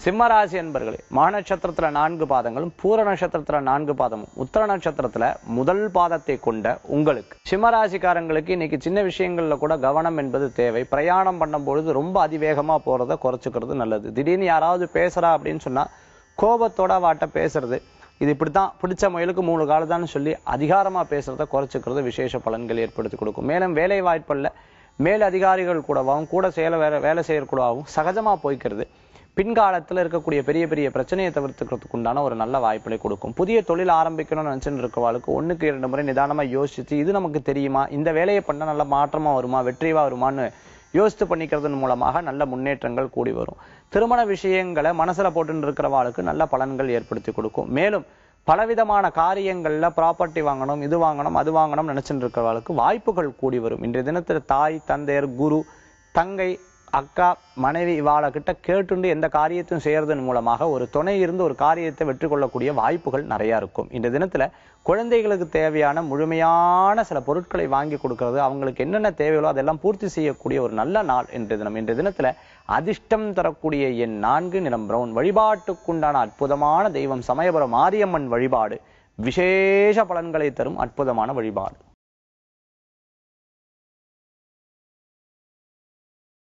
சிம்மராசி என்பர்களே மா நட்சத்திரத்துல நான்கு பாதங்களும் பூர நட்சத்திரத்துல நான்கு பாதமும் உத்தர நட்சத்திரத்துல முதல் பாதத்தை கொண்ட உங்களுக்கு சிம்மராசிக்காரங்களுக்கு இன்னைக்கு சின்ன விஷயங்கள்ல கூட கவனம் என்பது தேவை பிரயாணம் பண்ணும் பொழுது ரொம்ப அதிவேகமா போறதை குறைச்சுக்கிறது நல்லது திடீர்னு யாராவது பேசுறா அப்படின்னு சொன்னா கோபத்தோட வாட்ட பேசுறது இது இப்படித்தான் பிடிச்ச முயலுக்கு மூணு காலதான்னு சொல்லி அதிகாரமா பேசுறத குறைச்சுக்கிறது விசேஷ பலன்கள் ஏற்படுத்தி கொடுக்கும் மேலும் வேலை வாய்ப்புல மேல் அதிகாரிகள் கூடவாகவும் கூட செயல வேலை வேலை செய்யக்கூடாவும் சகஜமா போய்க்கிறது பின்காலத்துல இருக்கக்கூடிய பெரிய பெரிய பிரச்சனையை தவிர்த்துக்கிறதுக்கு உண்டான ஒரு நல்ல வாய்ப்புகளை கொடுக்கும் புதிய தொழில் ஆரம்பிக்கணும்னு நினைச்சுட்டு இருக்கவாளுக்கு ஒண்ணுக்கு இரண்டு முறை நிதானமா யோசிச்சு இது நமக்கு தெரியுமா இந்த வேலையை பண்ண நல்ல மாற்றமா வருமா வெற்றிவா வருமான்னு யோசித்து பண்ணிக்கிறதன் மூலமாக நல்ல முன்னேற்றங்கள் கூடி வரும் திருமண விஷயங்களை மனசுல போட்டுன்னு இருக்கிறவாளுக்கு நல்ல பலன்கள் ஏற்படுத்தி கொடுக்கும் மேலும் பலவிதமான காரியங்கள்ல ப்ராப்பர்ட்டி வாங்கணும் இது வாங்கணும் அது வாங்கணும் நினைச்சுட்டு இருக்கிறவர்களுக்கு வாய்ப்புகள் கூடி வரும் இன்றைய தினத்துல தாய் தந்தையர் குரு தங்கை அக்கா மனைவி இவாள கிட்ட கேட்டுண்டு எந்த காரியத்தையும் செய்யறதன் மூலமாக ஒரு துணை இருந்து ஒரு காரியத்தை வெற்றி கொள்ளக்கூடிய வாய்ப்புகள் நிறைய இருக்கும் இந்த தினத்துல குழந்தைகளுக்கு தேவையான முழுமையான சில பொருட்களை வாங்கி கொடுக்கிறது அவங்களுக்கு என்னென்ன தேவைகளோ அதெல்லாம் பூர்த்தி செய்யக்கூடிய ஒரு நல்ல நாள் இன்றைய தினம் இன்றைய தினத்துல அதிர்ஷ்டம் தரக்கூடிய என் நான்கு நிறம் பிரவுன் வழிபாட்டுக்குண்டான அற்புதமான தெய்வம் சமயபுரம் மாரியம்மன் வழிபாடு விசேஷ பலன்களை தரும் அற்புதமான வழிபாடு